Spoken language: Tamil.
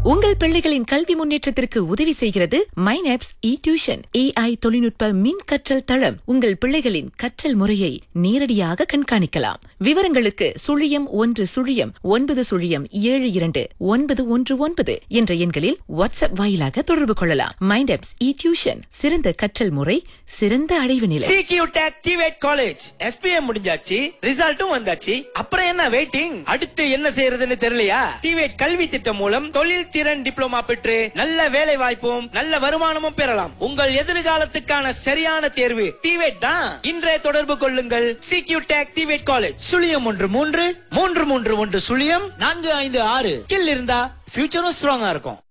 உங்கள் பிள்ளைகளின் கல்வி முன்னேற்றத்திற்கு உதவி செய்கிறது மைனாப்ஸ் இ டியூஷன் ஏஐ தொழில்நுட்ப மின் கற்றல் தளம் உங்கள் பிள்ளைகளின் கற்றல் முறையை நேரடியாக கண்காணிக்கலாம் விவரங்களுக்கு சுழியம் ஒன்று சுழியம் ஒன்பது சுழியம் ஏழு இரண்டு ஒன்பது ஒன்று ஒன்பது என்ற எண்களில் வாட்ஸ்அப் வாயிலாக தொடர்பு கொள்ளலாம் மைண்டாப்ஸ் இ டியூஷன் சிறந்த கற்றல் முறை சிறந்த அடைவு நிலை சிகியூ டெக் டிவேட் காலேஜ் எஸ்பிஎம் முடிஞ்சாச்சு ரிசல்ட்டும் வந்தாச்சு அப்புறம் என்ன வெயிட்டிங் அடுத்து என்ன செய்யறதுன்னு தெரியலையா டிவேட் கல்வி திட்டம் மூலம் தொழில் திறன் டிப்ளமா பெற்று நல்ல வேலை வாய்ப்பும் நல்ல வருமானமும் பெறலாம் உங்கள் எதிர்காலத்துக்கான சரியான தேர்வு டிவேட் தான் இன்றைய தொடர்பு கொள்ளுங்கள் சிகியூ டெக் டிவேட் காலேஜ் சுழியம் ஒன்று மூன்று மூன்று மூன்று ஒன்று சுழியம் நான்கு ஐந்து ஆறு கில் இருந்தா ஃபியூச்சரும் ஸ்ட்ராங்கா இருக்கும்